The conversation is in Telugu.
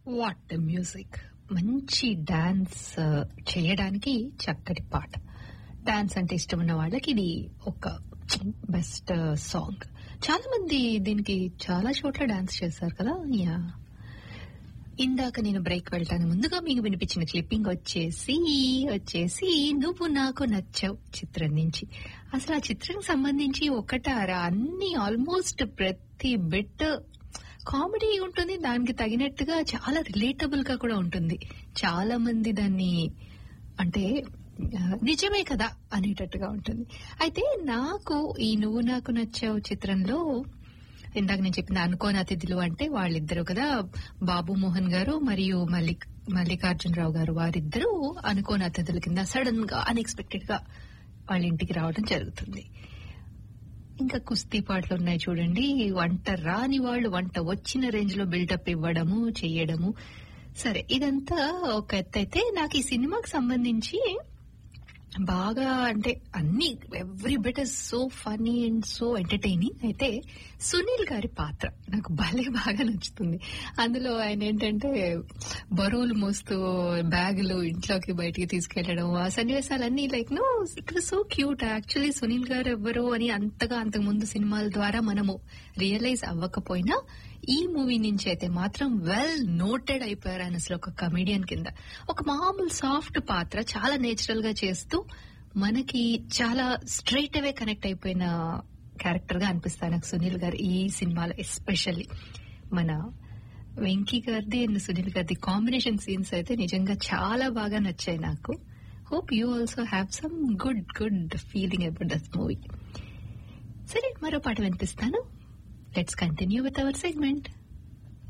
వాట్ మ్యూజిక్ మంచి డాన్స్ చేయడానికి చక్కటి పాట డాన్స్ అంటే ఇష్టం ఉన్న వాళ్ళకి ఇది ఒక బెస్ట్ సాంగ్ చాలా మంది దీనికి చాలా చోట్ల డాన్స్ చేశారు కదా యా ఇందాక నేను బ్రేక్ వెళ్ళటానికి ముందుగా మీకు వినిపించిన క్లిప్పింగ్ వచ్చేసి వచ్చేసి నువ్వు నాకు నచ్చావు చిత్రం నుంచి అసలు ఆ చిత్రం సంబంధించి ఒకటారా అన్ని ఆల్మోస్ట్ ప్రతి బిట్ కామెడీ ఉంటుంది దానికి తగినట్టుగా చాలా రిలేటబుల్ గా కూడా ఉంటుంది చాలా మంది దాన్ని అంటే ఆ, నిజమే కదా అనేటట్టుగా ఉంటుంది అయితే నాకు ఈ నువ్వు నాకు నచ్చావు చిత్రంలో ఇందాక నేను చెప్పిన అనుకోని అతిథులు అంటే వాళ్ళిద్దరు కదా బాబు మోహన్ గారు మరియు మల్లిక్ మల్లికార్జునరావు గారు వారిద్దరూ అనుకోని అతిథుల కింద సడన్ గా అన్ఎక్స్పెక్టెడ్ గా వాళ్ళ ఇంటికి రావడం జరుగుతుంది ఇంకా కుస్తీ పాటలు ఉన్నాయి చూడండి వంట రాని వాళ్ళు వంట వచ్చిన రేంజ్ లో బిల్డప్ ఇవ్వడము చెయ్యడము సరే ఇదంతా ఒక ఎత్తు అయితే నాకు ఈ సినిమాకి సంబంధించి బాగా అంటే అన్ని every bit is so funny and so entertaining అయితే సునీల్ గారి పాత్ర నాకు భలే బాగా నచ్చుతుంది అందులో ఆయన ఏంటంటే బరువులు మోస్తూ బ్యాగులు ఇంట్లోకి బయటికి తీసుకెళ్లడం ఆ సన్నివేశాలన్నీ like no it was so cute actually Sunil గారు ఎవ్వరు అని అంతగా అంతకు ముందు సినిమాల ద్వారా మనము రియలైజ్ అవ్వకపోయినా ఈ మూవీ నుంచి అయితే మాత్రం వెల్ నోటెడ్ అయిపోయారు ఆయన అసలు ఒక కమెడియన్ కింద ఒక మామూలు సాఫ్ట్ పాత్ర చాలా నేచురల్ గా చేస్తూ మనకి చాలా స్ట్రైట్ అవే కనెక్ట్ అయిపోయిన క్యారెక్టర్ గా అనిపిస్తాను నాకు సునీల్ గారు ఈ సినిమాలో ఎస్పెషల్లీ మన వెంకీ గారిది అండ్ సునీల్ గారిది కాంబినేషన్ సీన్స్ అయితే నిజంగా చాలా బాగా నచ్చాయి నాకు hope you also have some good good feeling about this movie సరే మరో పాట వినిపిస్తాను let's continue with our segment